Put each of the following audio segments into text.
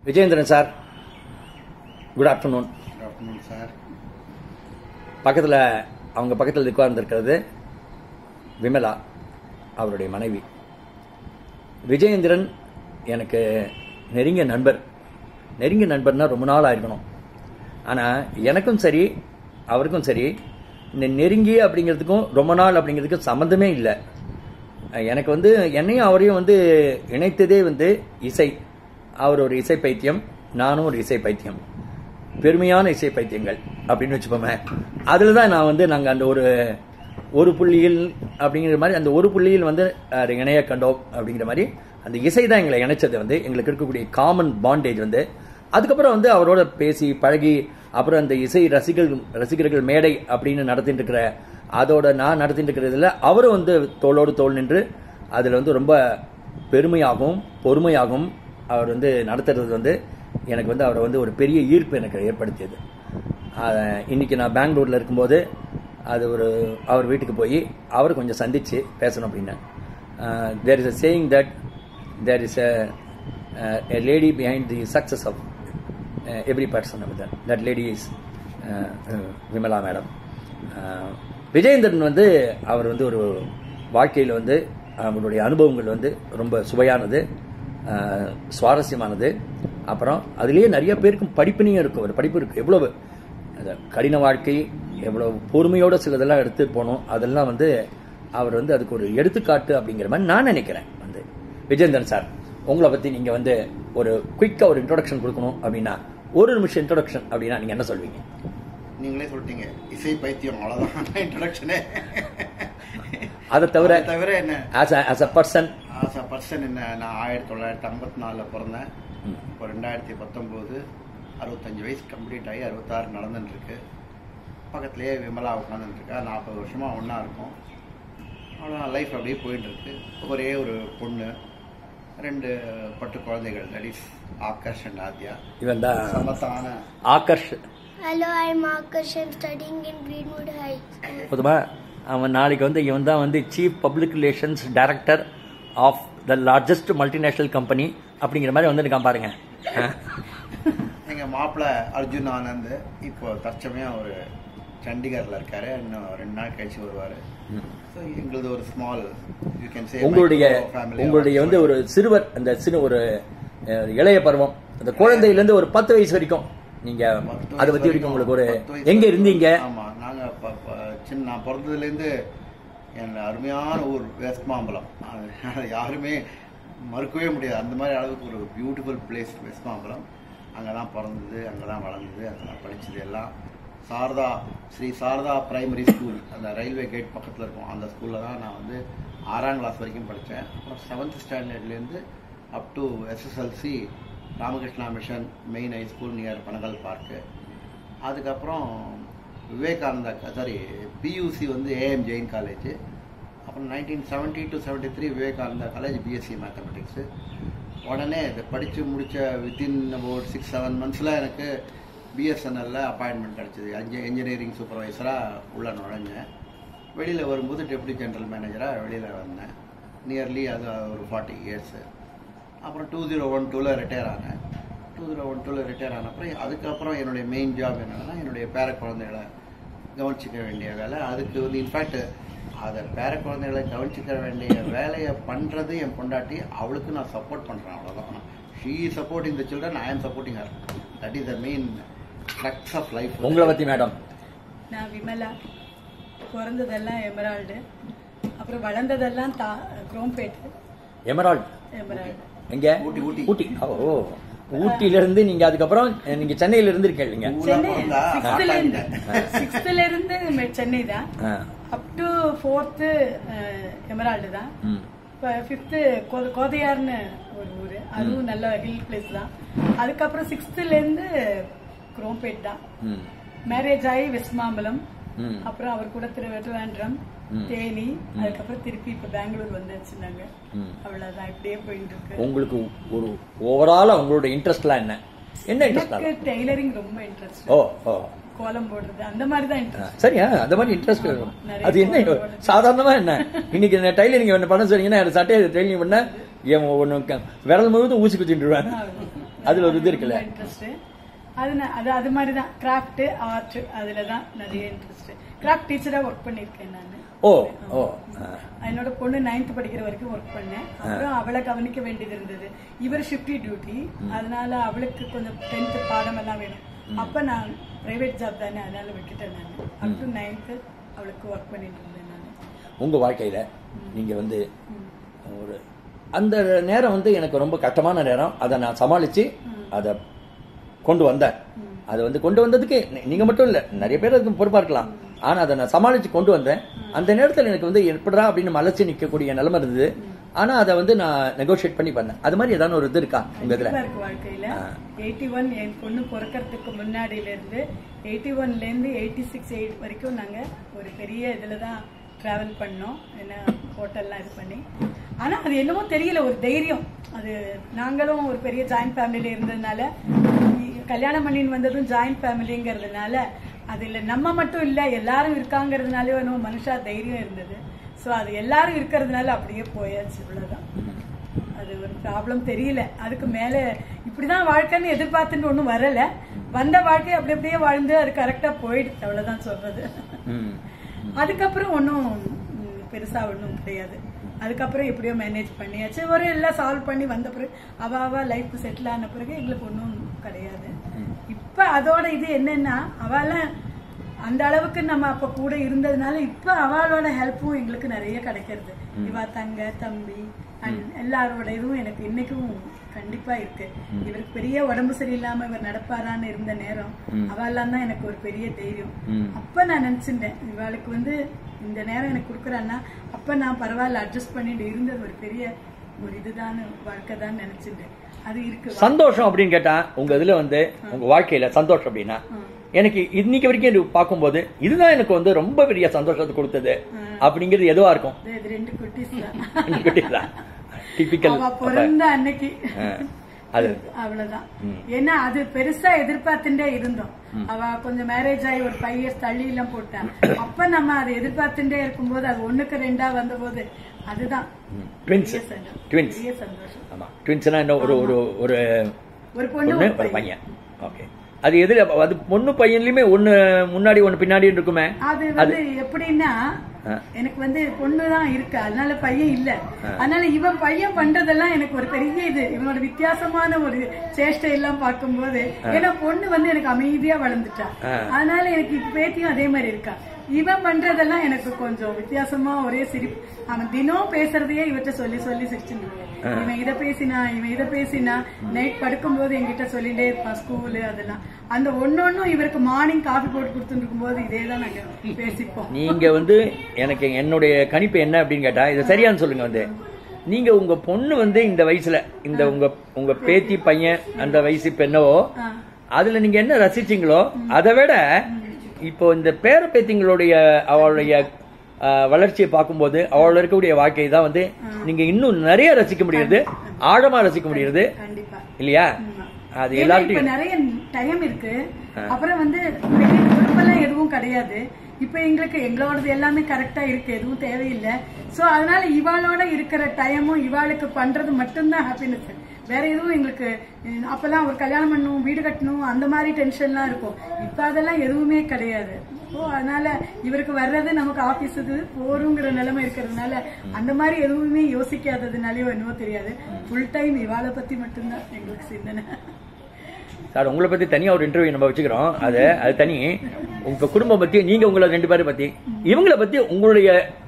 Vijayendran sir good afternoon good afternoon sir பக்கத்தில் அவங்க பக்கத்தில் உட்கார்ந்துருக்கிறது விமலா அவருடைய மனைவி விஜயேந்திரன் எனக்கு நெருங்கிய நண்பர் நெருங்கிய நண்பர்னா ரொம்ப நாள் ஆயிருக்கணும் ஆனால் எனக்கும் சரி அவருக்கும் சரி இந்த நெருங்கிய அப்படிங்கிறதுக்கும் ரொம்ப நாள் அப்படிங்கிறதுக்கும் சம்மந்தமே இல்லை எனக்கு வந்து என்னையும் அவரையும் வந்து இணைத்ததே வந்து இசை அவர் ஒரு இசை பைத்தியம் நானும் ஒரு இசை பைத்தியம் பெருமையான இசை பைத்தியங்கள் அப்படின்னு வச்சுப்போமே அதில் தான் நான் வந்து நாங்கள் அந்த ஒரு ஒரு புள்ளியில் அப்படிங்கிற மாதிரி அந்த ஒரு புள்ளியில் வந்து அது இணைய கண்டோம் அப்படிங்கிற மாதிரி அந்த இசை தான் எங்களை இணைச்சது வந்து எங்களுக்கு இருக்கக்கூடிய காமன் பாண்டேஜ் வந்து அதுக்கப்புறம் வந்து அவரோட பேசி பழகி அப்புறம் அந்த இசை ரசிகர்கள் ரசிகர்கள் மேடை அப்படின்னு நடத்திட்டு இருக்கிற அதோட நான் நடத்திட்டு இருக்கிறதுல அவரும் வந்து தோளோடு தோள் நின்று அதில் வந்து ரொம்ப பெருமையாகவும் பொறுமையாகவும் அவர் வந்து நடத்துறது வந்து எனக்கு வந்து அவரை வந்து ஒரு பெரிய ஈர்ப்பு எனக்கு ஏற்படுத்தியது அஹ் இன்னைக்கு நான் பெங்களூர்ல இருக்கும்போது அது ஒரு அவர் வீட்டுக்கு போய் அவரை கொஞ்சம் சந்திச்சு பேசணும் அப்படின்னு there is a saying that there is a lady behind the success of every person that that lady is Vimala madam Vijayendran வந்து அவர் வந்து ஒரு வாழ்க்கையில் வந்து அவருடைய அனுபவங்கள் வந்து ரொம்ப சுவையானது அஹ், சுவாரஸ்யமானது அப்புறம் அதுலேயே நிறைய பேருக்கும் படிப்பினையும் இருக்கும் ஒரு படிப்பு இருக்கு எவ்வளவு அந்த கடின வாழ்க்கை எவ்வளவு பொறுமையோட சிலதெல்லாம் எடுத்து போகணும் அதெல்லாம் வந்து அவர் வந்து அதுக்கு ஒரு எடுத்துக்காட்டு அப்படிங்கிற மாதிரி நான் நினைக்கிறேன் வந்து விஜேந்திரன் சார் உங்களை பத்தி நீங்க வந்து ஒரு குயிக்கா ஒரு இன்ட்ரோடக்ஷன் கொடுக்கணும் அப்படின்னா ஒரு நிமிஷம் இன்ட்ரோடக்ஷன் அப்படின்னா நீங்க என்ன சொல்வீங்க நீங்களே சொல்லிட்டீங்க இசை பைத்தியம் அவ்வளோதான் இன்ட்ரடக்ஷனே அதை தவிர தவிர என்ன as as a person as a person என்ன நான் ஆயிரத்தி தொள்ளாயிரத்தி ஐம்பத்தி நாலில் பிறந்தேன் இப்போ ரெண்டாயிரத்தி பத்தொம்போது அறுபத்தஞ்சு வயசு கம்ப்ளீட் ஆகி அறுபத்தாறு நடந்துட்டு இருக்கு பக்கத்துலேயே விமலா உட்காந்துட்டு இருக்கா நாற்பது வருஷமா ஒன்றா இருக்கும் அவ்வளோ லைஃப் அப்படியே போயிட்டு இருக்கு ஒரே ஒரு பொண்ணு ரெண்டு பட்டு குழந்தைகள் that is Aakarsh and Aadya இவன் தான் சமத்தான ஆகர்ஷ் Hello, I'm Akash. I'm studying in Greenwood High School. போதுமா அவன் நாளைக்கு வந்து இவன் தான் வந்து chief public relations director of the largest multinational company அப்படிங்கிற மாதிரி வந்துருக்கான் பாருங்க எங்கள் மாப்பிள்ளை அர்ஜுன் ஆனந்த் இப்போ தற்சமயம் ஒரு சண்டிகரில் இருக்காரு இன்னும் ரெண்டு நாள் கழிச்சு வருவார் ஸோ எங்களது ஒரு ஸ்மால் யூ கேன் சே உங்களுடைய உங்களுடைய வந்து ஒரு சிறுவர் அந்த சிறு ஒரு அஹ், இளைய பருவம் அந்த குழந்தையில இருந்து ஒரு பத்து வயசு வரைக்கும் நீங்க அதை பத்தி வரைக்கும் உங்களுக்கு ஒரு எங்க இருந்தீங்க ஆமா நாங்க ப- ப- சின்ன நான் பிறந்ததுல இருந்து என் அருமையான ஊர் வெஸ்ட் மாம்பலம் அது யாருமே மறுக்கவே முடியாது அந்த மாதிரி அளவுக்கு ஒரு பியூட்டிஃபுல் பிளேஸ் வெஸ்ட் மாம்பலம் அங்கே தான் பிறந்தது அங்கே தான் வளர்ந்தது அங்கே தான் படிச்சது எல்லாம் சாரதா ஸ்ரீ சாரதா பிரைமரி ஸ்கூல் அந்த ரயில்வே கேட் பக்கத்தில் இருக்கும் அந்த ஸ்கூலில் தான் நான் வந்து ஆறாம் கிளாஸ் வரைக்கும் படித்தேன் அப்புறம் seventh ஸ்டாண்டர்ட்லேருந்து up to SSLC Ramakrishna mission main high school near Panagal park அதுக்கப்புறம் விவேகானந்தா சாரி பியூசி வந்து ஏஎம் ஜெயின் காலேஜ் அப்புறம் nineteen seventy to seventy three Vivekananda college BSc mathematics உடனே இதை படித்து முடித்த வித்தின் அபவுட் சிக்ஸ் செவன் மந்த்ஸில் எனக்கு பிஎஸ்என்எல்ல அப்பாயின்மெண்ட் கிடச்சிது அஞ்சு இன்ஜினியரிங் சூப்பர்வைசராக உள்ள நுழைஞ்சேன் வெளியில் வரும்போது டெப்டி ஜெனரல் மேனேஜராக வெளியில் வந்தேன் நியர்லி அது ஒரு ஃபார்ட்டி இயர்ஸு அப்புறம் டூ ஜீரோ ஒன் டூவில் ரிட்டையர் ஆனேன் டூ ஜீரோ ஒன் டூவில் ரிட்டையர் ஆன அப்புறம் அதுக்கப்புறம் என்னுடைய மெயின் ஜாப் என்னன்னா என்னுடைய பேர குழந்தைகளை கவனிச்சிக்க வேண்டிய வேலை அதுக்கு வந்து இன்ஃபேக்ட் அதை பேர குழந்தைகளை கவனிச்சிக்க வேண்டிய வேலையை பண்ணுறது என் பொண்டாட்டி அவளுக்கு நான் சப்போர்ட் பண்ணுறேன் அவ்வளோதான் she supporting the children I am supporting her that is the main crux of life உங்களை பத்தி மேடம் நான் விமலா பிறந்ததெல்லாம் எமரால்டு அப்புறம் வளர்ந்ததெல்லாம் தா குரோம்பேட் எமரால்ட் எமரால்டு எங்க ஊட்டி, ஊட்டி. ஊட்டி ஓ ஊட்டில இருந்து நீங்க அதுக்கப்புறம் நீங்க சென்னையில இருந்து இருக்கீங்க சென்னை பிறந்தா சிக்ஸ்த்ல இருந்து ஆட்டாங்க. சிக்ஸ்த்ல இருந்து மெ- சென்னை தான் ஆ. அப் டு ஃபோர்த்து எமரால்டு தான் ம். இப்போ ஃபிஃப்த்து கோதையார்னு ஒரு ஊர் அதுவும் நல்ல ஹில் பிளேஸ் தான் அதுக்கப்புறம் சிக்ஸ்த்துல இருந்து குரோம்பேட் தான் ம். மேரேஜ் ஆகி வெஸ்ட் மாம்பலம் ம். அப்புறம் அவர் கூட திருவெட்டுவேன்றம் ம். தேனி அதுக்கப்புறம் திருப்பி இப்ப பெங்களூர் வந்தாச்சுனாங்க ம். அவ்வளவுதான் இப்படியே போயிட்டு இருக்கு உங்களுக்கு ஒரு ஓவராலா உங்களோட இன்ட்ரெஸ்ட்லாம் என்ன என்ன இன்ட்ரெஸ்ட் எனக்கு டெய்லரிங் ரொம்ப இன்ட்ரெஸ்ட் ஓ ஓ கோலம் போடுறது அந்த மாதிரி தான் ஆ, இன்ட்ரெஸ்ட் சரியா அந்த மாதிரி இன்ட்ரெஸ்ட் ஆமா, நிறைய அது என்ன போடுறது. சாதாரணமா என்ன இன்னைக்கு நான் டைலரிங் என்ன பண்ண சொன்னீங்கன்னா எனக்கு சட்டையை ட்ரைனிங் பண்ண என் ஒன்று விரல் முழுவதும் ஊசி குத்திட்டுருவேன் அதுல ஒரு இது இருக்குல்ல இன்ட்ரெஸ்ட் அது ந- அது அது மாதிரி தான் கிராஃப்ட் ஆர்ட் அதுல தான் நிறைய இன்ட்ரெஸ்ட் கிராஃப்ட் டீச்சரா ஒர்க் பண்ணிருக்கேன் நான் ஓ ஓ ஆ. என்னோட பொண்ணு நைன்த் படிக்கிற வரைக்கும் ஒர்க் பண்ணேன் அப்புறம் அவளை கவனிக்க வேண்டியது இருந்தது இவர் ஷிஃப்டி டியூட்டி அதனால அவளுக்கு கொஞ்சம் டென்த் பாடம் எல்லாம் வேணும் அப்ப நான் பிரைவேட் ஜாப் தானே அதனால விட்டுட்டேன் நான் அப் டு நைன்த் அவளுக்கு ஒர்க் பண்ணிட்டு இருந்தேன் நான் உங்க வாழ்க்கையில நீங்க வந்து ஒரு அந்த நேரம் வந்து எனக்கு ரொம்ப கஷ்டமான நேரம் அதை நான் சமாளிச்சு அதை கொண்டு வந்தேன் அதை வந்து கொண்டு வந்ததுக்கு நீ- நீங்க மட்டும் இல்ல நிறைய பேர் அதுக்கு பொறுப்பா இருக்கலாம் ஆனா அதை நான் சமாளிச்சு கொண்டு வந்தேன் அந்த நேரத்துல எனக்கு வந்து எப்படா அப்படின்னு மலைச்சு நிக்கக்கூடிய நிலைமை இருந்தது ஆனா அதை வந்து நான் நெகோஷியேட் பண்ணி பண்ணேன் அது மாதிரி ஏதாவது ஒரு இது இருக்கா உங்க இதுல கண்டிப்பா இருக்கு வாழ்க்கையில எயிட்டி ஒன் என் பொண்ணு பிறக்கறதுக்கு முன்னாடியில இருந்து எயிட்டி ஒன்ல இருந்து எயிட்டி சிக்ஸ் எயிட் வரைக்கும் நாங்க ஒரு பெரிய இதுல தான் டிராவல் பண்ணோம் என்ன ஹோட்டல்லாம் இது பண்ணி ஆனா அது என்னமோ தெரியல ஒரு தைரியம் அது நாங்களும் ஒரு பெரிய ஜாயிண்ட் ஃபேமிலியில இருந்ததுனால இ- கல்யாணம் பண்ணின்னு வந்ததும் ஜாயிண்ட் ஃபேமிலிங்கிறதுனால அதுல நம்ம மட்டும் இல்ல எல்லாரும் இருக்காங்கிறதுனாலே என்னமோ மனுஷா தைரியம் இருந்தது சோ அது எல்லாரும் இருக்கிறதுனால அப்படியே போயாச்சு இவ்வளவுதான் அது ஒரு ப்ராப்ளம் தெரியல அதுக்கு மேல இப்படிதான் வாழ்க்கைன்னு எதிர்பார்த்துட்டு ஒண்ணும் வரல வந்த வாழ்க்கை அப்படி அப்படியே வாழ்ந்து அது கரெக்டா போயிடுச்சு அவ்வளவுதான் சொல்றது ம். அதுக்கப்புறம் ஒன்றும் பெருசா ஒன்றும் கிடையாது அதுக்கப்புறம் எப்படியோ மேனேஜ் பண்ணியாச்சு ஒரு எல்லாம் சால்வ் பண்ணி வந்த பிறகு அவ அவ லைஃப் செட்டில் ஆன பிறகு எங்களுக்கு ஒன்றும் கிடையாது இப்ப அதோட இது என்னன்னா அவெல்லாம் அந்த அளவுக்கு நம்ம அப்ப கூட இருந்ததுனால இப்ப அவளோட ஹெல்ப்பும் எங்களுக்கு நிறைய கிடைக்கிறது இவ தங்க தம்பி and எல்லாரோட இதுவும் எனக்கு இன்னைக்கும் கண்டிப்பா இருக்கு இவருக்கு பெரிய உடம்பு சரியில்லாம இவர் நடப்பாரான்னு இருந்த நேரம் அவெல்லாம் தான் எனக்கு ஒரு பெரிய தைரியம் ம். அப்ப நான் நினைச்சிட்டேன் இவாளுக்கு வந்து இந்த நேரம் எனக்கு கொடுக்குறான்னா அப்ப நான் பரவாயில்ல அட்ஜஸ்ட் பண்ணிட்டு இருந்தது ஒரு பெரிய ஒரு இதுதான் வாழ்க்கை தான் நினைச்சிட்டேன் அது இருக்கு சந்தோஷம் அப்படின்னு கேட்டா உங்க இதுல வந்து உங்க வாழ்க்கையில சந்தோஷம் அப்படின்னா எனக்கு இன்னைக்கு வரைக்கும் இது பார்க்கும்போது இதுதான் எனக்கு வந்து ரொம்ப பெரிய சந்தோஷத்தை கொடுத்தது அப்படிங்கிறது எதுவா இருக்கும் இது- இது ரெண்டு குட்டிஸ் தான் டிபிக்கல் அவ பிறந்த அன்னைக்கு அது அவ்வளவுதான் ஏன்னா அது பெருசா எதிர்பார்த்துட்டே இருந்தோம் அவ கொஞ்சம் மேரேஜ் ஆகி ஒரு ஃபைவ் இயர்ஸ் தள்ளி எல்லாம் போட்டா அப்ப நம்ம அதை எதிர்பார்த்துட்டே இருக்கும்போது அது ஒண்ணுக்கு ரெண்டா வந்த போது அதுதான் ட்வின்ஸ் பெரிய சந்தோஷம். ட்வின்ஸ் பெரிய சந்தோஷம் ஆமா ட்வின்ஸ்னா என்ன ஒரு ஒரு ஒரு ஒரு பொண்ணு பொண்ணு ஒரு ஒரு பையன். பையன் ஓகே அது எதுல அது பொண்ணு பையன்லயுமே ஒண்ணு முன்னாடி ஒண்ணு பின்னாடி இருக்குமே அது வந்து எப்படின்னா ஆ. எனக்கு வந்து பொண்ணு தான் இருக்கு அதனால பையன் இல்ல அதனால இவன் பையன் பண்றதெல்லாம் எனக்கு ஒரு பெரிய இது இவனோட வித்தியாசமான ஒரு சேஷ்டை எல்லாம் பார்க்கும்போது ஏன்னா பொண்ணு வந்து எனக்கு அமைதியா வளர்ந்துட்டா அதனால எனக்கு இப்ப பேத்தியும் அதே மாதிரி இருக்கா இவன் பண்றதெல்லாம் எனக்கு கொஞ்சம் வித்தியாசமா ஒரே சிரிப்பு அவன் தினம் பேசுறதையே இவற்றை சொல்லி சொல்லி சிரிச்சுட்டு இருப்பேன். இவன் இதை பேசினா இவன் இதை பேசினா நைட் படுக்கும்போது என்கிட்ட சொல்லிட்டே இருப்பான் ஸ்கூலு அதெல்லாம் அந்த ஒன்னொன்னும் இவருக்கு மார்னிங் காஃபி போட்டு கொடுத்துட்டு இருக்கும்போது இதே தான் நாங்க பேசிப்போம் நீங்க வந்து எனக்கு என்னுடைய கணிப்பு என்ன அப்படின்னு கேட்டா இது சரியான்னு சொல்லுங்க வந்து நீங்க உங்க பொண்ணு வந்து இந்த வயசுல இந்த உங்க உங்க பேத்தி பையன் அந்த வயசு இப்ப என்னவோ ஆ. அதுல நீங்க என்ன ரசிச்சீங்களோ அதை விட இப்போ இந்த பேர பேத்திங்களுடைய அவளுடைய ஆ, வளர்ச்சியை பார்க்கும்போது அவளோட இருக்கக்கூடிய வாழ்க்கை தான் வந்து நீங்க இன்னும் நிறைய ரசிக்க முடியுது ஆழமா ரசிக்க முடியுது கண்டிப்பா இல்லையா ஆமா. அது ஏன்னா இப்ப எல்லார்ட்டையும் நிறைய டைம் இருக்கு அப்புறம் வந்து பெரிய பொறுப்பெல்லாம் எதுவும் கிடையாது இப்ப எங்களுக்கு எங்களோடது எல்லாமே கரெக்டா இருக்கு எதுவும் தேவையில்லை சோ அதனால இவாளோட இருக்கிற டைமும் இவாளுக்கு பண்றது மட்டும்தான் ஹாப்பினஸ் வேற எதுவும் எங்களுக்கு உம், அப்பெல்லாம் ஒரு கல்யாணம் பண்ணணும் வீடு கட்டணும் அந்த மாதிரி டென்ஷன்லாம் இருக்கும் இப்ப அதெல்லாம் எதுவுமே கிடையாது ஓ அதனால இவருக்கு வர்றது நமக்கு ஆபீஸ் இது போருங்கிற நிலைமை இருக்கிறதுனால அந்த மாதிரி எதுவுமே யோசிக்காததுனாலயோ என்னவோ தெரியாது ஃபுல் டைம் இவாளை பத்தி மட்டும்தான் எங்களுக்கு சிந்தனை சார் உங்களை பத்தி தனியா ஒரு இன்டர்வியூ நம்ம வச்சுக்கிறோம் அது அது தனி உங்க குடும்பம் பத்தி நீங்க உங்களை ரெண்டு பேரை பத்தி இவங்கள பத்தி உங்களுடைய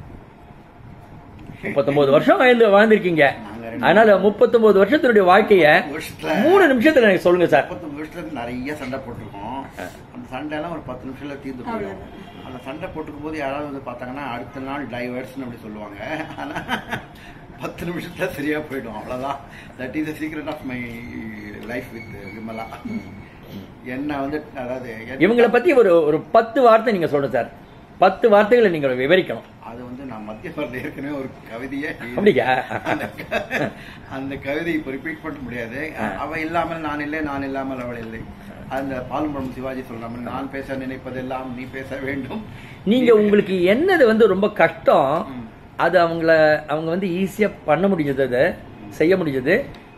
முப்பத்தொன்பது வருஷம் வாழ்ந்து வாழ்ந்திருக்கீங்க அதனால முப்பத்தொன்பது வருஷத்தினுடைய வாழ்க்கைய வருஷத்துல மூணு நிமிஷத்துல எனக்கு சொல்லுங்க சார் முப்பத்தொன்பது வருஷத்துல நிறைய சண்டை போட்டிருக்கோம் அந்த சண்டைலாம் ஒரு பத்து நிமிஷத்துல தீர்ந்து போயிடும் அந்த சண்டை போட்டுக்கும் போது யாராவது வந்து பார்த்தாங்கன்னா அடுத்த நாள் டைவர்ஸ்னு அப்படி சொல்லுவாங்க ஆனா பத்து நிமிஷத்துல சரியா போயிடும் அவ்வளவுதான் that is the secret of my life with Vimala என்ன வந்து அதாவது என்ன- இவங்கள பத்தி ஒரு ஒரு பத்து வார்த்தை நீங்க சொல்லுங்க சார் பத்து வார்த்தைகளை நீங்க விவரிக்கணும் அது வந்து நான் மத்திய வரல ஏற்கனவே ஒரு கவிதையே அப்படியா அந்த க- அந்த கவிதை இப்போ ரிப்பீட் பண்ண முடியாது அவ இல்லாமல் நான் இல்லை நான் இல்லாமல் அவள் இல்லை அந்த பாலும்பரம் சிவாஜி சொல்ற மாதிரி நான் பேச நினைப்பதெல்லாம் நீ பேச வேண்டும் நீங்க உங்களுக்கு என்னது வந்து ரொம்ப கஷ்டம் அது அவங்கள அவங்க வந்து ஈஸியா பண்ண முடிஞ்சது அது செய்ய முடிஞ்சது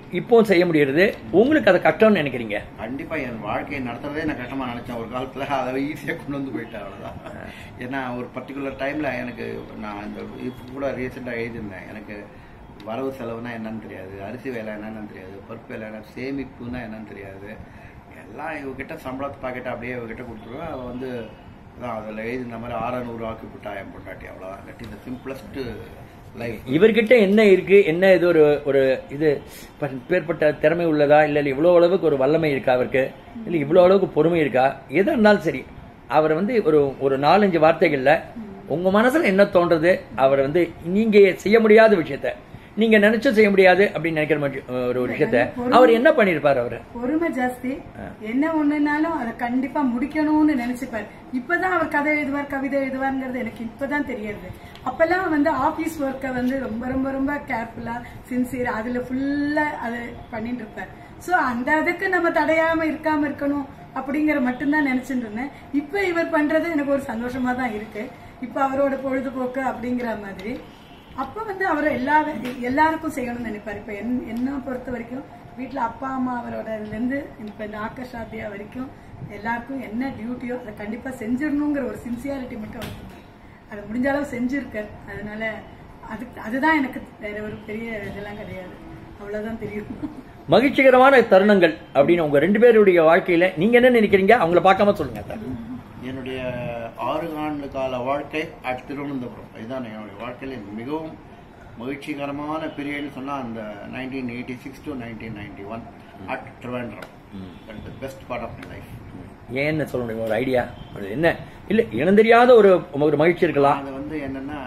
இப்போவும் செய்ய முடியறது உங்களுக்கு அது கஷ்டம்னு நினைக்கிறீங்க கண்டிப்பா என் வாழ்க்கையை நடத்துறதே நான் கஷ்டமா நினைச்சேன் ஒரு காலத்துல அதை ஈஸியா கொண்டு வந்து போயிட்டேன் அவ்வளவுதான் ஏன்னா ஒரு பர்டிகுலர் டைம்ல எனக்கு நான் இந்த இப்போ கூட ரீசெண்டா எழுதியிருந்தேன் எனக்கு வரவு செலவுனா என்னன்னு தெரியாது அரிசி வேலை என்னன்னு தெரியாது பருப்பு வேலை என்ன சேமிப்புனா என்னன்னு தெரியாது எல்லாம் இவகிட்ட சம்பளத்து பாக்கெட் அப்படியே இவகிட்ட கொடுத்துருவேன் அவ வந்து அதான் அதில் எழுதின மாதிரி ஆறநூறு ஆக்கி விட்டாயம் பொண்டாட்டி அவ்வளோதான் that is the simplest life இவர்கிட்ட என்ன இருக்கு என்ன இது ஒரு ஒரு இது ப- பேர்பட்ட திறமை உள்ளதா இல்ல இல்ல இவ்வளவு அளவுக்கு ஒரு வல்லமை இருக்கா அவருக்கு இல்ல இவ்வளவு அளவுக்கு பொறுமை இருக்கா எதா இருந்தாலும் சரி அவர் வந்து ஒரு ஒரு நாலஞ்சு வார்த்தைகள்ல உங்க மனசுல என்ன தோன்றது அவர் வந்து நீங்க செய்ய முடியாத விஷயத்த நீங்க நினைச்சும் செய்ய முடியாது அப்படின்னு நினைக்கிற மாதிரி, அஹ், ஒரு ஒரு விஷயத்த அவர் என்ன பண்ணிருப்பாரு அவரு பொறுமை ஜாஸ்தி என்ன ஒண்ணுனாலும் அதை கண்டிப்பா முடிக்கணும்னு நினைச்சுப்பாரு இப்பதான் அவர் கதை எழுதுவார் கவிதை எழுதுவார்ங்கிறது எனக்கு இப்பதான் தெரியறது அப்பெல்லாம் வந்து ஆபீஸ் ஒர்க்கை வந்து ரொம்ப ரொம்ப ரொம்ப கேர்ஃபுல்லா சின்சியர் அதுல ஃபுல்லா அது பண்ணிட்டு இருப்பார் சோ அந்த அதுக்கு நம்ம தடையாம இருக்காம இருக்கணும் அப்படிங்கிற மட்டும்தான் நினைச்சிட்டு இருந்தேன் இப்ப இவர் பண்றது எனக்கு ஒரு சந்தோஷமா தான் இருக்கு இப்ப அவரோட பொழுதுபோக்கு அப்படிங்கிற மாதிரி அப்ப வந்து அவர் எல்லா எல்லாருக்கும் செய்யணும்னு நினைப்பாரு இப்ப என் என்ன பொறுத்த வரைக்கும் வீட்டுல அப்பா அம்மா அவரோட இதுல இருந்து இப்ப இந்த ஆகாஷாத்தியா வரைக்கும் எல்லாருக்கும் என்ன டியூட்டியோ அதை கண்டிப்பா செஞ்சிடணுங்கிற ஒரு சின்சியாரிட்டி மட்டும் அவர் இருந்தார். அதை முடிஞ்ச அளவு செஞ்சிருக்கார் அதனால அது அதுதான் எனக்கு வேற ஒரு பெரிய இதெல்லாம் கிடையாது அவ்வளவுதான் தெரியும் மகிழ்ச்சிகரமான தருணங்கள் அப்படின்னு உங்க ரெண்டு பேருடைய வாழ்க்கையில நீங்க என்ன நினைக்கிறீங்க அவங்கள பார்க்காம சொல்லுங்க சார் என்னுடைய ஆறு ஆண்டு கால வாழ்க்கை அட் திருவனந்தபுரம் இதுதான் என்னுடைய வாழ்க்கையில மிகவும் மகிழ்ச்சிகரமான பீரியட்னு சொன்னா அந்த nineteen eighty six to nineteen ninety one at Trivandrum the best part of my life ஏன்னு சொல்ல முடியும் ஒரு ஐடியா அது என்ன இல்ல இனம் தெரியாத ஒரு ஒரு மகிழ்ச்சி இருக்கலாம் அது வந்து என்னன்னா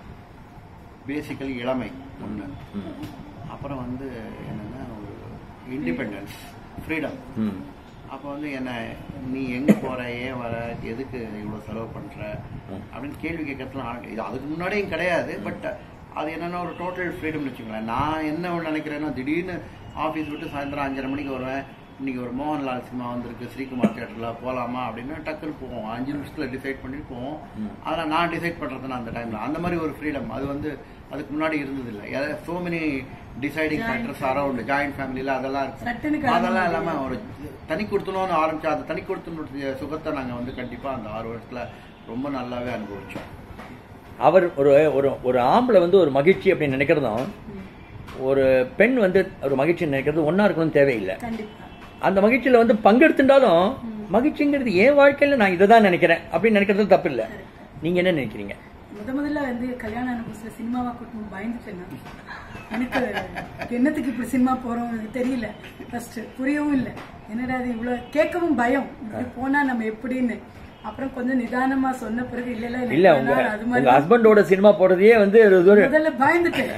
பேசிக்கலி இளமை ஒன்று அப்புறம் வந்து என்னன்னா ஒரு இண்டிபெண்டன்ஸ் ஃப்ரீடம் ம். அப்போ வந்து என்ன நீ எங்க போற ஏன் வர எதுக்கு இவ்வளவு செலவு பண்ற அப்படின்னு கேள்வி கேட்கறதுலாம் ஆள் இது அதுக்கு முன்னாடியும் கிடையாது பட் அது என்னன்னா ஒரு டோட்டல் ஃப்ரீடம்னு வச்சுக்கோங்களேன் நான் என்ன ஒண்ணு நினைக்கிறேன்னா திடீர்னு ஆஃபீஸ் விட்டு சாயந்தரம் அஞ்சரை மணிக்கு வருவேன் இன்னைக்கு ஒரு மோகன்லால் சினிமா வந்திருக்கு ஸ்ரீகுமார் தியேட்டர்ல போலாமா அப்படின்னு டக்குன்னு போவோம் அஞ்சு நிமிஷத்துல டிசைட் பண்ணிட்டு போவோம் அதெல்லாம் நான் டிசைட் பண்றதுன்னா அந்த டைம்ல அந்த மாதிரி ஒரு ஃப்ரீடம் அது வந்து அதுக்கு முன்னாடி இருந்தது இல்லை so many deciding factors around joint ஃபேமிலியில அதெல்லாம் சட்டுன்னு இருக்கும் கிளம்ப அதெல்லாம் இல்லாம ஒரு தனி கொடுத்தணும்னு ஆரம்பிச்சா அந்த தனி கொடுத்தனுடைய சுகத்தை நாங்க வந்து கண்டிப்பா அந்த ஆறு வருஷத்துல ரொம்ப நல்லாவே அனுபவிச்சோம் அவர் ஒரு ஒரு ஒரு ஆம்பளை வந்து ஒரு மகிழ்ச்சி அப்படின்னு நினைக்கிறதும் ஒரு பெண் வந்து ஒரு மகிழ்ச்சி நினைக்கிறது ஒன்னா இருக்கணும்னு தேவையில்லை கண்டிப்பா அந்த மகிழ்ச்சியில வந்து பங்கெடுத்துட்டாலும் மகிழ்ச்சிங்கிறது என் வாழ்க்கையில நான் இதை தான் நினைக்கிறேன் அப்படின்னு நினைக்கிறது தப்பு இல்லை நீங்க என்ன நினைக்கிறீங்க முத முதல்ல வந்து கல்யாணம் ஆன புதுசுல சினிமாவா கூட்டணும் பயந்துட்டேன் நான். எனக்கு என்னத்துக்கு இப்படி சினிமா போறோம் எனக்கு தெரியல ஃபர்ஸ்ட் புரியவும் இல்லை என்னடா அது இவ்வளவு கேட்கவும் பயம் இப்படி போனா நம்ம எப்படின்னு அப்புறம் கொஞ்சம் நிதானமா சொன்ன பிறகு இல்ல இல்ல இல்ல எனக்கு உங்க வேணாம், அது உங்க மாதிரி ஹஸ்பண்டோட சினிமா போடுறதையே வந்து ஒரு ஒரு- முதல்ல பயந்துட்டேன்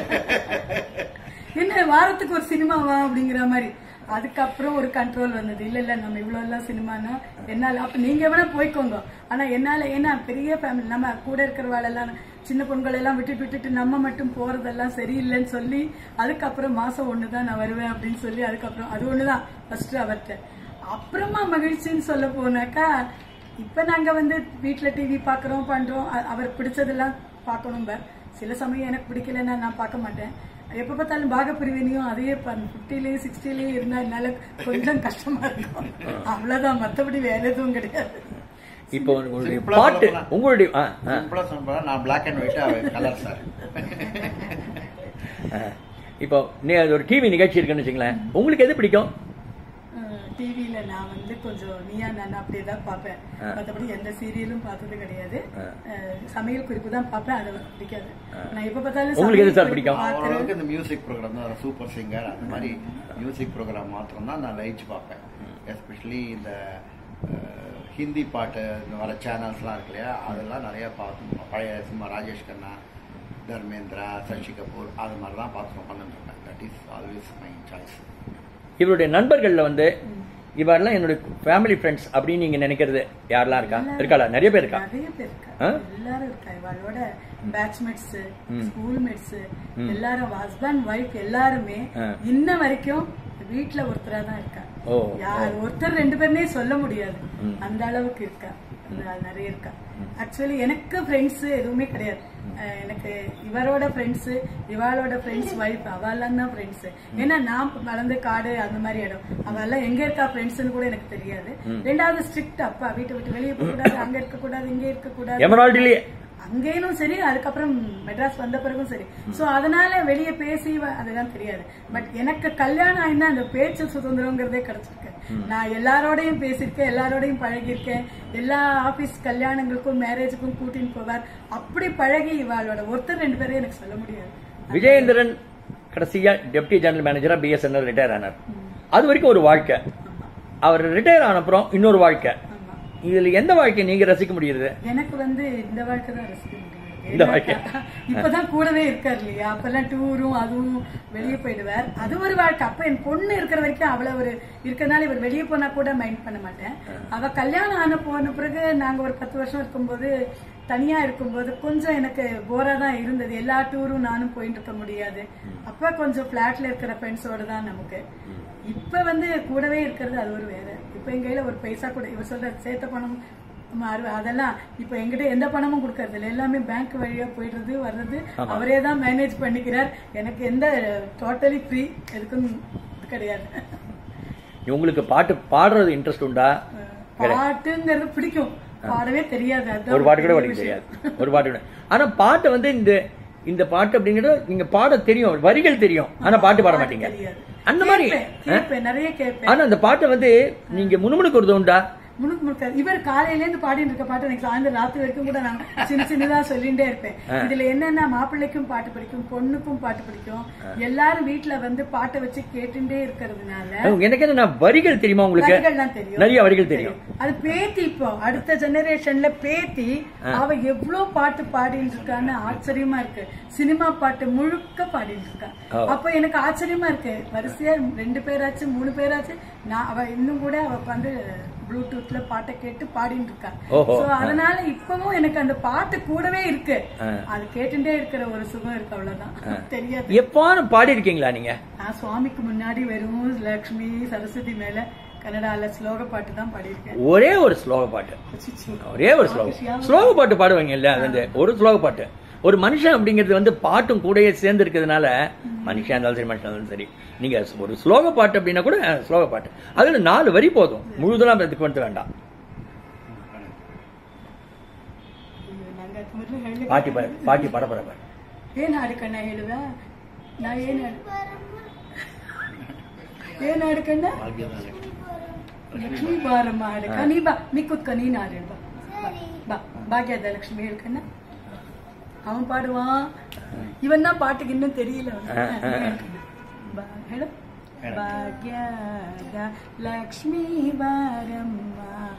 என்ன வாரத்துக்கு ஒரு சினிமாவா அப்படிங்கிற மாதிரி அதுக்கப்புறம் ஒரு கண்ட்ரோல் வந்தது இல்ல இல்ல நம்ம இவ்வளவு எல்லாம் சினிமானா என்னால அப்ப நீங்க வேணா போய்க்கோங்க ஆனா என்னால ஏன்னா பெரிய ஃபேமிலி நம்ம கூட இருக்கிறவாளெல்லாம் சின்ன பொண்கள் எல்லாம் விட்டுட்டு விட்டுட்டு நம்ம மட்டும் போறதெல்லாம் சரியில்லைன்னு சொல்லி அதுக்கப்புறம் மாசம் ஒண்ணுதான் நான் வருவேன் அப்படின்னு சொல்லி அதுக்கப்புறம் அது ஒண்ணுதான் ஃபர்ஸ்ட் அவர்கிட்ட அப்புறமா மகிழ்ச்சின்னு சொல்ல போனாக்கா இப்ப நாங்க வந்து வீட்ல டிவி பாக்குறோம் பண்றோம் அ- அவர் பிடிச்சதெல்லாம் பார்க்கணும் ப. சில சமயம் எனக்கு பிடிக்கலன்னா நான் பார்க்க மாட்டேன் எப்ப பார்த்தாலும் பாகப்பிரிவினையும் அதையே பிப்டிலயும் சிக்ஸ்டிலயும் இருந்தா என்னால கொஞ்சம் கஷ்டமா இருக்கும் அவ்வளவுதான் மத்தபடி வேற எதுவும் கிடையாது இப்போ உங்களுடைய Simple ஆ பாட்டு சொல்லப்போனா- உங்களுடைய ஆ, ஆ, சிம்பிளா சொல்ல நான் black and white colour sir ஆ. இப்போ நீ அது ஒரு டிவி நிகழ்ச்சி இருக்குன்னு வச்சுங்களேன் உங்களுக்கு எது பிடிக்கும் டிவில நான் வந்து கொஞ்சம் நீயா நான் அப்படியே தான் பார்ப்பேன் மத்தபடி எந்த சீரியலும் பார்த்தது கிடையாது அஹ், சமையல் குறிப்பு தான் பார்ப்பேன் அது எனக்கு பிடிக்காது நான் எப்ப பார்த்தாலும் உங்களுக்கு எது சமையல் சார் குறிப்பு பிடிக்கும்? பார்க்கறது- ஓரளவுக்கு இந்த மியூசிக் ப்ரோக்ராம் தான் சூப்பர் சிங்கர் அந்த மாதிரி மியூசிக் ப்ரோக்ராம் மாத்திரம் தான் நான் லயிச்சு பார்ப்பேன் எஸ்பெஷலி இந்த அஹ், ஹிந்தி பாட்டு இந்த வர சேனல்ஸ்லாம் இருக்கு இல்லையா அதெல்லாம் நிறைய பார்த்து பழைய சினிமா ராஜேஷ் கண்ணா தர்மேந்திரா சசி கபூர் அது மாதிரி தான் பார்த்து உட்காந்துட்டு இருக்கேன் that is always my choice இவருடைய நண்பர்கள்ல வந்து இவரெல்லாம் என்னுடைய ஃபேமிலி ஃப்ரெண்ட்ஸ் அப்படின்னு நீங்க நினைக்கிறது யாரெல்லாம் இருக்கா இருக்காளா நிறைய பேர் இருக்கா நிறைய பேர் இருக்கா ஆ? எல்லாரும் இருக்கா இவளோட பேட்ச்மேட்ஸ் ஸ்கூல் மேட்ஸ் எல்லாரும் ஹஸ்பண்ட் ஒய்ஃப் எல்லாருமே ஆ. இன்ன வரைக்கும் வீட்ல ஒருத்தரா தான் இருக்கா ஓ யார் ஒருத்தர் ரெண்டு பேருமே சொல்ல முடியாது அந்த அளவுக்கு இருக்கா அந்த நிறைய இருக்கா ஆக்சுவலி எனக்கு ஃப்ரெண்ட்ஸ் எதுவுமே கிடையாது அஹ், எனக்கு இவரோட ஃப்ரெண்ட்ஸ் இவாளோட ஃப்ரெண்ட்ஸ் ஒய்ஃப் அவெல்லாம் தான் ஃப்ரெண்ட்ஸ் ஏன்னா நான் வளர்ந்த காடு அந்த மாதிரி இடம் அவெல்லாம் எங்க இருக்கா ஃப்ரெண்ட்ஸ்னு கூட எனக்கு தெரியாது ரெண்டாவது ஸ்ட்ரிக்ட் அப்பா வீட்டை விட்டு வெளியே போக கூடாது அங்க இருக்க கூடாது இங்க இருக்க கூடாது எமரால்டிலேயே அங்கேயும் சரி அதுக்கப்புறம் மெட்ராஸ் வந்த பிறகும் சரி சோ அதனால வெளியே பேசி வ- அதெல்லாம் தெரியாது பட் எனக்கு கல்யாணம் ஆயினா அந்த பேச்சு சுதந்திரங்கிறதே கிடைச்சிருக்கு நான் எல்லாரோடையும் பேசியிருக்கேன் எல்லாரோடையும் பழகியிருக்கேன் எல்லா ஆபீஸ் கல்யாணங்களுக்கும் மேரேஜுக்கும் கூட்டின்னு போவார் அப்படி பழகி இவாளோட ஒருத்தர் ரெண்டு பேரையும் எனக்கு சொல்ல முடியாது விஜயேந்திரன் கடைசியா டெப்டி ஜெனரல் மேனேஜரா பிஎஸ்என்எல் ரிட்டையர் ஆனார் அது வரைக்கும் ஒரு வாழ்க்கை அவர் ரிட்டையர் ஆன அப்புறம் இன்னொரு வாழ்க்கை ஆமா இதுல எந்த வாழ்க்கையை நீங்க ரசிக்க முடியுது எனக்கு வந்து இந்த வாழ்க்கை தான் ரசிக்க முடியும் இந்த வாழ்க்கை. இப்பதான் கூடவே இருக்காரு இல்லையா அப்பெல்லாம் டூரும் அதுவும் வெளியே போயிடுவார் அது ஒரு வாழ்க்கை அப்ப என் பொண்ணு இருக்கிற வரைக்கும் அவ்வளவு ஒரு இருக்கனால இவர் வெளியே போனா கூட மைண்ட் பண்ண மாட்டேன் அவ கல்யாணம் ஆன போன பிறகு நாங்க ஒரு பத்து வருஷம் இருக்கும்போது தனியா இருக்கும்போது கொஞ்சம் எனக்கு போரா தான் இருந்தது எல்லா டூரும் நானும் போயிட்டு இருக்க முடியாது அப்ப கொஞ்சம் பிளாட்ல இருக்கிற ஃப்ரெண்ட்ஸோட தான் நமக்கு இப்ப வந்து கூடவே இருக்கிறது அது ஒரு வேற இப்ப எங்க கையில ஒரு பைசா கூட இவர் சொல்ற சேர்த்த பணம் மாறு அதெல்லாம் இப்ப எங்கிட்ட எந்த பணமும் கொடுக்கறது இல்ல எல்லாமே பேங்க் வழியா போயிடுறது வர்றது அவரே தான் மேனேஜ் பண்ணிக்கிறார் எனக்கு எந்த டோட்டலி ஃப்ரீ எதுக்கும் இது கிடையாது உங்களுக்கு பாட்டு பாடுறது இன்ட்ரெஸ்ட் உண்டா பாட்டுங்கிறது பிடிக்கும் பாடவே தெரியாது அதுதான் ஒரு பாட்டு கூட பெரிய படிக்க விஷயம். தெரியாது ஒரு பாட்டு கூட ஆனா பாட்டு வந்து இந்த இந்த பாட்டு அப்படிங்கறது நீங்க பாட தெரியும் வரிகள் தெரியும் ஆனா பாட்டு பாட மாட்டீங்க தெரியாது. அந்த மாதிரி கேட்பேன், கேட்பேன் நிறைய கேட்பேன் ஆனா அந்த பாட்டை வந்து நீங்க முணுமுணுக்கிறது உண்டா முழுக்க முழுக்க இவர் காலையில இருந்து பாடிட்டு இருக்க பாட்டு எனக்கு சாயந்தரம் ராத்திரி வரைக்கும் கூட நான் சின்ன சின்னதா சொல்லிட்டே இருப்பேன் இதுல என்னன்னா மாப்பிள்ளைக்கும் பாட்டு பிடிக்கும் பொண்ணுக்கும் பாட்டு பிடிக்கும் எல்லாரும் வீட்டுல வந்து பாட்டை வச்சு கேட்டுட்டே இருக்கிறதுனால எனக்கு என்ன வரிகள் தெரியுமா உங்களுக்கு வரிகள்லாம் தெரியும் நிறைய வரிகள் தெரியும் அது பேத்தி இப்போ அடுத்த ஜெனரேஷன்ல பேத்தி அவ எவ்வளவு பாட்டு பாடிட்டு இருக்கான்னு ஆச்சரியமா இருக்கு சினிமா பாட்டு முழுக்க பாடிட்டு இருக்கா ஓ. அப்ப எனக்கு ஆச்சரியமா இருக்கு வரிசையா ரெண்டு பேராச்சு மூணு பேராச்சு நான் அவ இன்னும் கூட அவ வந்து ப்ளூடூத்ல பாட்டை கேட்டு பாடிட்டு இருக்கா ஓஹோ. சோ அதனால இப்பவும் எனக்கு அந்த பாட்டு கூடவே இருக்கு ஆ. அது கேட்டுட்டே இருக்கிற ஒரு சுகம் இருக்கு அவ்வளவுதான் தெரியாது எப்பாலும் பாடி இருக்கீங்களா நீங்க நான் சுவாமிக்கு முன்னாடி வெறும் லக்ஷ்மி சரஸ்வதி மேல கன்னடால ஸ்லோக பாட்டு தான் பாடியிருக்கேன் ஒரே ஒரு ஸ்லோக பாட்டு ஒரே ஒரு ஸ்லோகம் ஸ்லோக பாட்டு பாடுவாங்க இல்ல அது வந்து ஒரு ஸ்லோக பாட்டு ஒரு மனுஷன் அப்படிங்கிறது வந்து பாட்டும் கூடயே சேர்ந்து இருக்கிறதுனால மனுஷன் இருந்தாலும் சரி மனுஷன் இருந்தாலும் சரி நீங்க ஒரு ஸ்லோக பாட்டு அப்படின்னா கூட அஹ், ஸ்லோக பாட்டு அதுல நாலு வரி போதும் முழுதெல்லாம் இதுக்கு வந்து வேண்டாம் ನಂಗೆ ಅದ್ ಮೊದ್ಲು ಹೇಳ್ಲಿಕ್ಕೆ பாட்டி பாடு பாட்டி பாட போற பாரு ಏನ್ ಹಾಡು ಕಣ್ಣ ಹೇಳುವ ನಾ ಏನ್ ಹಾಡು ಏನ್ ಹಾಡು ಕಣ್ಣ ಲಕ್ಷ್ಮೀ ಬಾರಮ್ಮ ಹಾಡಕ್ಕ ನೀ ಬಾ ನೀ ಕುತ್ಕ ನೀನ್ ಹಾಡು ಹೇಳು ಬಾ. ಬಾ ಭಾಗ್ಯದ ಲಕ್ಷ್ಮಿ ಹೇಳ್ಕಣ್ಣ அவன் பாடுவான் இவன் தான் பாட்டுக்கு இன்னும் தெரியல அவனுக்கு. நீ ಹೇಳ್ಕಣ್ಣ. ಬಾ ಹೇಳು ಭಾಗ್ಯದ ಲಕ್ಷ್ಮೀ ಬಾರಮ್ಮ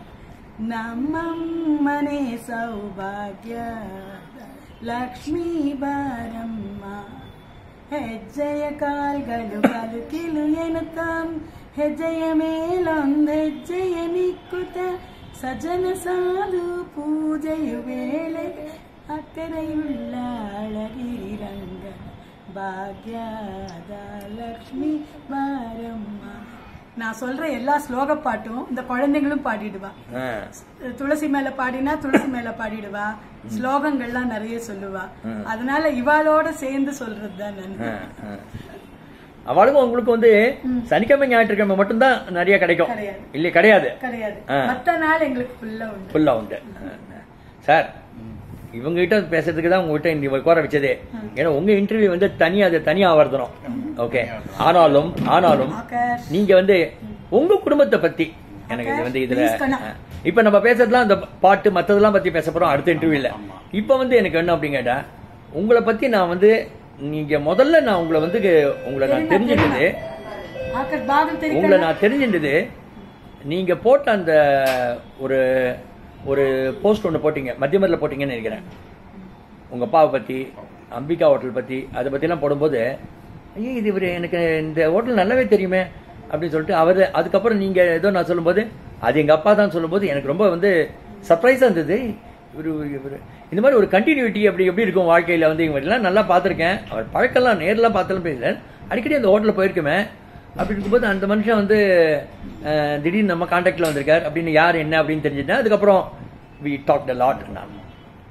ನಮ್ಮಮ್ಮನೆ ಸೌಭಾಗ್ಯ ಲಕ್ಷ್ಮೀ ಬಾರಮ್ಮ ಹೆಜ್ಜೆಯ ಕಾಲ್ಗಳು ಬದುಕಿಲು ಎನ್ನುತ್ತಾಂ ಹೆಜ್ಜೆಯ ಮೇಲೊಂದು ಹೆಜ್ಜೆಯ ನಿಕ್ಕುತ್ತ ಸಜನ ಸಾಧು ಪೂಜೆಯು ವೇಳೆ ಅಕ್ಕರೆಯುಳ್ಳ ಅಳಗಿರಿರಂಗ பாக்யாத லக்ஷ்மி பாரம்மா நான் சொல்ற எல்லா ஸ்லோக பாட்டும் இந்த குழந்தைங்களும் பாடிடுவா அஹ், துளசி மேல பாடினா துளசி மேல பாடிடுவா ஸ்லோகங்கள்லாம் நிறைய சொல்லுவா அதனால இவாளோட சேர்ந்து சொல்றது தான் நான் அஹ், அஹ். அவளுக்கும் உங்களுக்கு வந்து சனிக்கிழமை ஞாயிற்றுக்கிழமை மட்டும்தான் நிறைய கிடைக்கும் கிடையாது. இல்ல கிடையாது கிடையாது ஆ. மத்த நாள் எங்களுக்கு ஃபுல்லா உண்டு ஃபுல்லா உண்டு அஹ், அஹ். சார் இவங்க கிட்ட பேசுறதுக்கு தான் உங்ககிட்ட இந்த உட்கார வச்சதே ஏன்னா உங்க இன்டர்வியூ வந்து தனியா அது தனியா வருதணும் ஓகே ஆனாலும் ஆனாலும் ஆகாஷ் நீங்க வந்து உங்க குடும்பத்தை பத்தி எனக்கு இது வந்து இதுல Please கண்ணா. அஹ், இப்ப நம்ம பேசுறதுலாம் அந்த பாட்டு மத்ததெல்லாம் பத்தி பேச போறோம் அடுத்த இன்டர்வியூல இப்ப வந்து எனக்கு என்ன அப்படின்னு கேட்டா உங்களை பத்தி நான் வந்து நீங்க முதல்ல நான் உங்களை வந்து உங்களை நான் தெரிஞ்சுக்கிட்டது ஆகாஷ் பாகம் உங்களை தெரியும் நான் தெரிஞ்சின்றது நீங்க போட்ட அந்த ஒரு ஒரு போஸ்ட் ஒன்று போட்டீங்க மத்தியமரில் போட்டீங்கன்னு நினைக்கிறேன் உங்க அப்பாவை பத்தி அம்பிகா ஹோட்டல் பத்தி அதை பத்திலாம் போடும்போது ஐயோ இது இவர் எனக்கு இந்த ஹோட்டல் நல்லாவே தெரியுமே அப்படின்னு சொல்லிட்டு அவர் அதுக்கப்புறம் நீங்க ஏதோ நான் சொல்லும்போது அது எங்க அப்பா தான் சொல்லும்போது எனக்கு ரொம்ப வந்து சர்ப்ரைஸா இருந்தது இவரு இவரு இந்த மாதிரி ஒரு கண்டினியூட்டி அப்படி எப்படி இருக்கும் வாழ்க்கையில வந்து இவங்க எல்லாம் நல்லா பார்த்திருக்கேன் அவர் பழக்கம்லாம் நேர்லாம் பார்த்தாலும் பேசல அடிக்கடி அந்த ஹோட்டலில் போயிருக்குமே அப்படி இருக்கும்போது அந்த மனுஷன் வந்து அஹ், திடீர்னு நம்ம கான்டாக்ட்ல வந்திருக்கார் அப்படின்னு யார் என்ன அப்படின்னு தெரிஞ்சுட்டேன் அதுக்கப்புறம் வி டாக் த லாட் நான்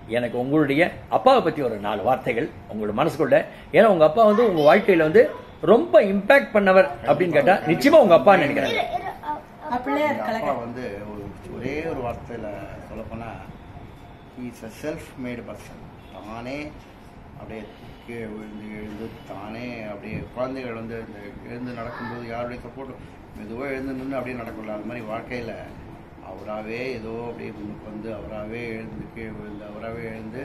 எனக்கு உங்களுடைய அப்பாவை பத்தி ஒரு நாலு வார்த்தைகள் உங்களோட மனசுக்குள்ள ஏன்னா உங்க அப்பா வந்து உங்க வாழ்க்கையில வந்து ரொம்ப இம்பாக்ட் பண்ணவர் அப்படின்னு கேட்டா நிச்சயமா உங்க அப்பா நினைக்கிறேன் அப்படியே எங்க அப்பா கலக்க வந்து ஒரு ஒரே ஒரு வார்த்தையில சொல்லப்போனா is a self made person தானே அப்படியே கீழே விழுந்து எழுந்து தானே அப்படியே குழந்தைகள் வந்து இந்த எழுந்து நடக்கும்போது யாருடைய சப்போர்ட் மெதுவாக எழுந்து நின்று அப்படியே நடக்கல அது மாதிரி வாழ்க்கையில் அவராகவே ஏதோ அப்படியே முன்னுக்கு வந்து அவராகவே எழுந்து கீழே விழுந்து அவராகவே எழுந்து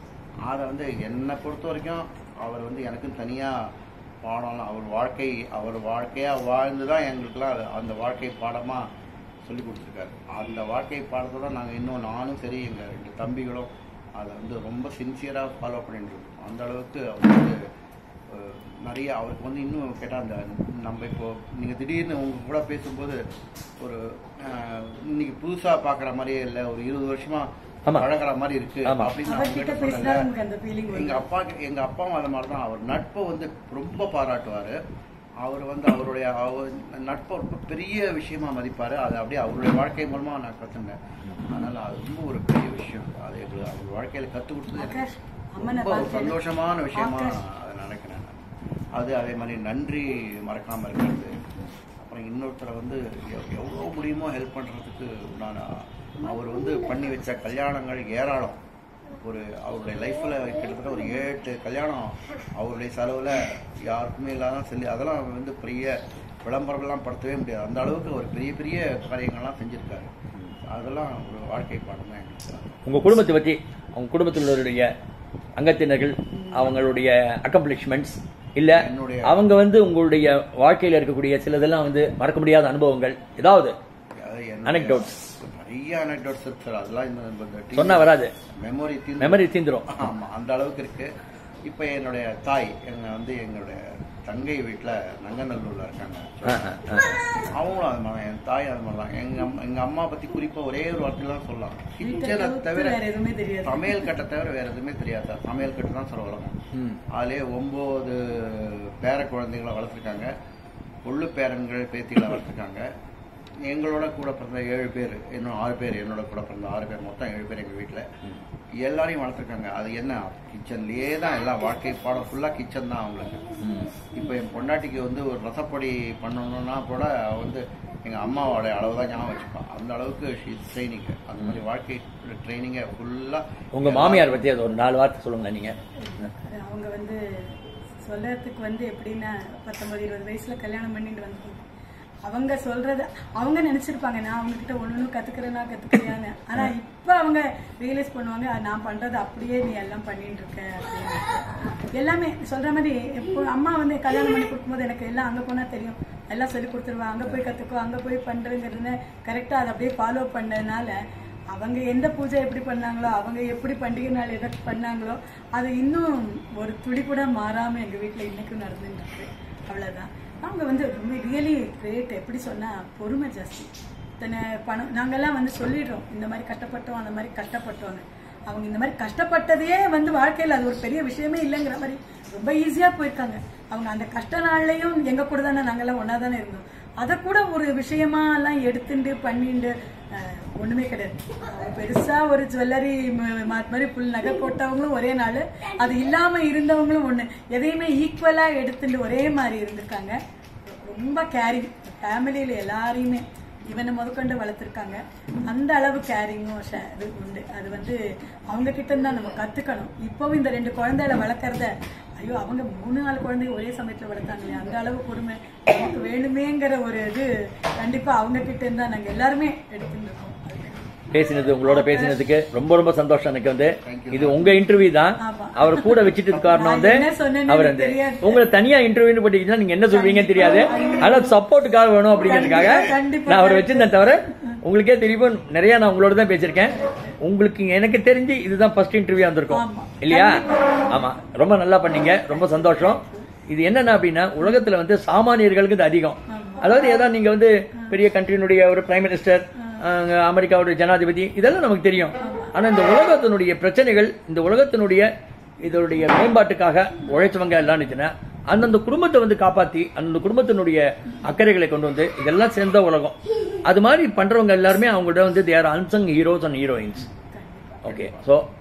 அதை வந்து என்னை பொறுத்த வரைக்கும் அவர் வந்து எனக்கும் தனியாக பாடம்லாம் அவர் வாழ்க்கை அவர் வாழ்க்கையாக வாழ்ந்து தான் எங்களுக்கெல்லாம் அது- அந்த வாழ்க்கை பாடமாக சொல்லி கொடுத்துருக்காரு அந்த வாழ்க்கை பாடத்தை தான் நாங்கள் இன்னும் நானும் சரி எங்கள் ரெண்டு தம்பிகளும் அதை வந்து ரொம்ப சின்சியராக ஃபாலோ பண்ணிட்டு இருக்கோம் அந்த அளவுக்கு அவர் வந்து அஹ், நிறைய அவருக்கு வந்து இன்னும் கேட்டால் அந்த நம்ம இப்போ நீங்கள் திடீர்னு உங்க கூட பேசும்போது ஒரு அஹ், இன்னைக்கு புதுசாக பார்க்குற மாதிரியே இல்லை ஒரு இருபது வருஷமா ஆமா. பழகுற மாதிரி இருக்கு ஆமா. அப்படின்னு நான் அவர்கிட்ட உங்ககிட்ட பேசினா சொன்னேன்ல. நமக்கு அந்த ஃபீலிங் எங்க அப்பா எங்க அப்பாவும் அது மாதிரி தான் அவர் நட்பை வந்து ரொம்ப பாராட்டுவாரு அவர் வந்து அவருடைய அவர் நட்பை ரொம்ப பெரிய விஷயமா மதிப்பாரு அது அப்படியே அவருடைய வாழ்க்கை மூலமா நான் கத்துனேன் அதனால அது ரொம்ப ஒரு பெரிய விஷயம் அது எங்களுக்கு அவர் வாழ்க்கையில கத்து கொடுத்தது எனக்கு ஆகாஷ் அம்மனை ரொம்ப ஒரு பார்த்து சந்தோஷமான விஷயமா ஆகாஷ். அதை நினைக்கிறேன் நான். அது அதே மாதிரி நன்றி மறக்காம இருக்கிறது அப்புறம் இன்னொருத்தரை வந்து எவ்- எவ்வளவு முடியுமோ ஹெல்ப் பண்றதுக்கு நான் அவர் வந்து பண்ணி வச்ச கல்யாணங்கள் ஏராளம் ஒரு அவருடைய லைஃப்ல கிட்டத்தட்ட ஒரு ஏழு எட்டு கல்யாணம் அவருடைய செலவுல யாருக்குமே இல்லாத சொல்லி அதெல்லாம் வந்து பெரிய விளம்பரம்லாம் படுத்தவே முடியாது அந்த அளவுக்கு ஒரு பெரிய பெரிய காரியங்கள்லாம் செஞ்சிருக்காரு அதெல்லாம் ஒரு வாழ்க்கை பாடம் தான் எங்களுக்கு உங்க குடும்பத்தை பத்தி உங்க குடும்பத்தினருடைய அங்கத்தினர்கள் அவங்களுடைய அக்கம்ப்ளிஷ்மெண்ட்ஸ் இல்ல என்னுடைய- அவங்க வந்து உங்களுடைய வாழ்க்கையில இருக்கக்கூடிய சிலதெல்லாம் வந்து மறக்க முடியாத அனுபவங்கள் ஏதாவது அதாவது என்னுடைய Anecdotes. நிறைய anecdotes இருக்கு சார் அதெல்லாம் இந்த இந்த சொன்னா வராது மெமரி மெமரி தீந்துரும் ஆமா அந்த அளவுக்கு இருக்கு இப்போ என்னுடைய தாய் எங்க வந்து எங்களுடைய தங்கை வீட்டுல நங்கநல்லூர்ல இருக்காங்க ஆ, ஆ, ஆ. அவங்களும் அது மாதிரி என் தாய் அது மாதிரி தான் எங்க அம்மா- எங்க அம்மா பத்தி குறிப்பா ஒரே ஒரு வார்த்தையில தான் சொல்லலாம் வீட்டை கிச்சனை தவிர்த்து தவிர வேற எதுவுமே தெரியாது சமையல் கட்டை தவிர வேற எதுவுமே தெரியாது சார் சமையல் கட்டு தான் சார் உலகம் ம். அதுலேயே ஒம்பது பேர குழந்தைகளை வளர்த்துருக்காங்க கொள்ளு பேரன்கள் பேத்திகளை வளர்த்துருக்காங்க எங்களோட கூட பிறந்த ஏழு பேர் இன்னும் ஆறு பேர் என்னோட கூட பிறந்த ஆறு பேர் மொத்தம் ஏழு பேர் எங்கள் வீட்டில் எல்லாரையும் வளர்த்துருக்காங்க அது என்ன கிச்சன்லேயே தான் எல்லா வாழ்க்கை பாடம் ஃபுல்லாக கிச்சன் தான் அவங்களுக்கு ம். இப்போ என் பொண்டாட்டிக்கு வந்து ஒரு ரசப்பொடி பண்ணணும்னா கூட அவ வந்து எங்கள் அம்மாவோட அளவு தான் ஞாபகம் வச்சுப்பான் அந்த அளவுக்கு ட்ரைனிங் அந்த மாதிரி வாழ்க்கை ட்ரைனிங்கை ஃபுல்லாக உங்க மாமியார் பத்தி அது ஒரு நாலு வார்த்தை சொல்லுங்களேன் நீங்க அது அவங்க வந்து சொல்லறதுக்கு வந்து எப்படின்னா பத்தொன்பது இருபது வயசுல கல்யாணம் பண்ணிட்டு வந்து அவங்க சொல்றத அவங்க நினைச்சிருப்பாங்க நான் அவங்க கிட்ட ஒண்ணு கத்துக்கிறேன்னா கத்துக்கிறியான்னு ஆனா இப்ப அவங்க ரியலைஸ் பண்ணுவாங்க "அஹ், நான் பண்றது அப்படியே நீ எல்லாம் பண்ணிட்டு இருக்க அப்படின்னு எல்லாமே சொல்ற மாதிரி எப்போ அம்மா வந்து கல்யாணம் பண்ணி கொடுக்கும்போது எனக்கு எல்லாம் அங்க போனா தெரியும் எல்லாம் சொல்லி கொடுத்துருவா அங்க போய் கத்துக்கோ அங்க போய் பண்றேங்கிறது கரெக்டா அதை அப்படியே ஃபாலோ பண்ணதுனால அவங்க எந்த பூஜை எப்படி பண்ணாங்களோ அவங்க எப்படி பண்டிகை நாள் எதை பண்ணாங்களோ அது இன்னும் ஒரு துளி கூட மாறாம எங்க வீட்ல இன்னைக்கும் நடந்துட்டு இருக்கு அவ்வளவுதான் அவங்க வந்து ரொம்ப ரியலி கிரேட் எப்படி சொன்னா பொறுமை ஜாஸ்தி இத்தனை பணம் நாங்கெல்லாம் வந்து சொல்லிடுறோம் இந்த மாதிரி கஷ்டப்பட்டோம் அந்த மாதிரி கஷ்டப்பட்டோன்னு அவங்க இந்த மாதிரி கஷ்டப்பட்டதையே வந்து வாழ்க்கையில அது ஒரு பெரிய விஷயமே இல்லைங்கிற மாதிரி ரொம்ப ஈஸியா போயிருக்காங்க அவங்க அந்த கஷ்ட நாள்லயும் எங்க கூட தானே நாங்கெல்லாம் ஒன்னா தானே இருந்தோம் அதை கூட ஒரு விஷயமா எல்லாம் எடுத்துட்டு பண்ணிட்டு அஹ், ஒண்ணுமே கிடையாது அவங்க பெருசா ஒரு ஜுவல்லரி மாதிரி புல் நகை போட்டவங்களும் ஒரே நாள் அது இல்லாம இருந்தவங்களும் ஒண்ணு எதையுமே ஈக்குவலா எடுத்துட்டு ஒரே மாதிரி இருந்திருக்காங்க ரொம்ப கேரிங் ஃபேமிலியில எல்லாரையுமே இவனை முதற்கொண்டு வளர்த்துருக்காங்க அந்த அளவு கேரிங்கும் இது உண்டு அது வந்து அவங்க கிட்ட இருந்தா நம்ம கத்துக்கணும் இப்போவும் இந்த ரெண்டு குழந்தைகளை வளர்க்கறத ஐயோ அவங்க மூணு நாலு குழந்தைய ஒரே சமயத்துல வளர்த்தாங்களே அந்த அளவு பொறுமை நமக்கு வேணுமேங்கிற ஒரு இது கண்டிப்பா அவங்க கிட்ட இருந்தா நாங்க எல்லாருமே எடுத்துட்டு இருக்கோம் பேசினது உங்களோட பேசினதுக்கு ரொம்ப ரொம்ப சந்தோஷம் எனக்கு வந்து Thank you. இது உங்க இன்டர்வியூ தான் ஆமா. அவர் கூட வச்சுட்டு காரணம் வந்து நான் என்ன சொன்னேன்னு அவர் எனக்கு வந்து தெரியாது. உங்களை தனியா இன்டர்வியூ போட்டீங்கன்னா நீங்க என்ன சொல்வீங்கன்னு தெரியாது ஆனா சப்போர்ட்டுக்காக வேணும் அப்படிங்கிறதுக்காக கண்டிப்பா, கண்டிப்பா. நான் அவர் வச்சிருந்தேன் தவிர உங்களுக்கே தெரியும் நிறைய நான் உங்களோட தான் பேசியிருக்கேன் உங்களுக்கு எனக்கு தெரிஞ்சு இதுதான் ஃபர்ஸ்ட் இன்டர்வியூ வந்திருக்கும் ஆமா. இல்லையா ஆமா ரொம்ப நல்லா பண்ணீங்க ரொம்ப சந்தோஷம் இது என்னன்னா அப்படின்னா உலகத்துல வந்து சாமானியர்களுக்கு இது அதிகம் அதாவது ஏதாவது நீங்க வந்து பெரிய கண்ட்ரியினுடைய ஒரு பிரைம் மினிஸ்டர் அமெரிக்காவுடைய ஜனாதிபதி இதெல்லாம் நமக்கு தெரியும் ஆனா இந்த உலகத்தினுடைய பிரச்சனைகள் இந்த உலகத்தினுடைய இதனுடைய மேம்பாட்டுக்காக உழைச்சவங்க எல்லாம் இருந்துச்சுன்னா அந்தந்த குடும்பத்தை வந்து காப்பாத்தி அந்தந்த குடும்பத்தினுடைய அக்கறைகளை கொண்டு வந்து இதெல்லாம் சேர்ந்த உலகம் அது மாதிரி பண்றவங்க எல்லாருமே அவங்கள்ட்ட வந்து their unsung heroes and heroines okay so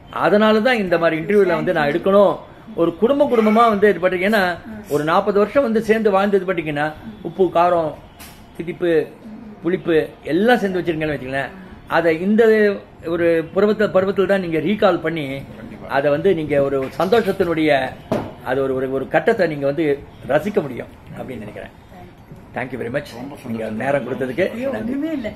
அதனால தான் இந்த மாதிரி இன்டர்வியூல வந்து நான் எடுக்கணும் ஒரு குடும்ப குடும்பமா வந்து இது பண்றீங்க ஏன்னா ஒரு நாற்பது வருஷம் வந்து சேர்ந்து வாழ்ந்தது பார்த்தீங்கன்னா உப்பு காரம் திதிப்பு புளிப்பு எல்லாம் சேர்ந்து வச்சிருக்கீங்கன்னு வச்சுங்களேன் அதை இந்த ஒரு பருவத்தில் பருவத்தில் தான் நீங்க ரீகால் பண்ணி அதை வந்து நீங்க ஒரு சந்தோஷத்தினுடைய அது ஒரு ஒரு- ஒரு கட்டத்தை நீங்க வந்து ரசிக்க முடியும் அப்படின்னு நினைக்கிறேன் தேங்க்யூ வெரி மச் நீங்க நேரம் கொடுத்ததுக்கு ஐயோ நன்றி ஒண்ணுமே இல்லை